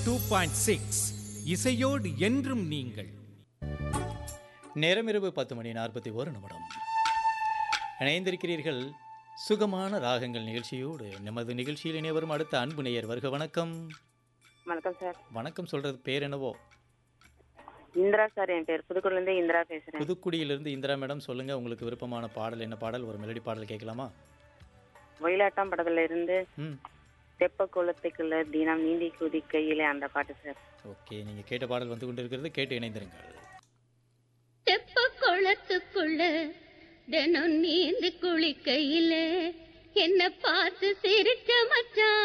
two point six இசையோடு என்றும் நீங்கள் நேரம் இரவு பத்து மணி நாற்பத்தி ஒரு நிமிடம் இணைந்திருக்கிறீர்கள் சுகமான ராகங்கள் நிகழ்ச்சியோடு நமது நிகழ்ச்சியில் இணைவரும் அடுத்த அன்பு நேயர் வருக வணக்கம் வணக்கம் சார் வணக்கம் சொல்றது பேர் என்னவோ இந்திரா சார் என் பேர் புதுக்குடிலேருந்து இந்திரா பேசுகிறேன் புதுக்குடியிலிருந்து இந்திரா மேடம் சொல்லுங்க உங்களுக்கு விருப்பமான பாடல் என்ன பாடல் ஒரு மெலடி பாடல் கேட்கலாமா ஒயிலாட்டம் படத்துல இருந்து ம் தெப்ப குளத்துக்குள்ள தினம் நீந்தி குதிக்கையிலே அந்த பாட்டு சார் ஓகே நீங்கள் கேட்ட பாடல் வந்து கொண்டிருக்கிறது கேட்டு இணைந்திருங்கள் தெப்ப குளத்துக்குள்ள தினம் நீந்து குளிக்கையில என்ன பார்த்து சிரிச்ச மச்சான்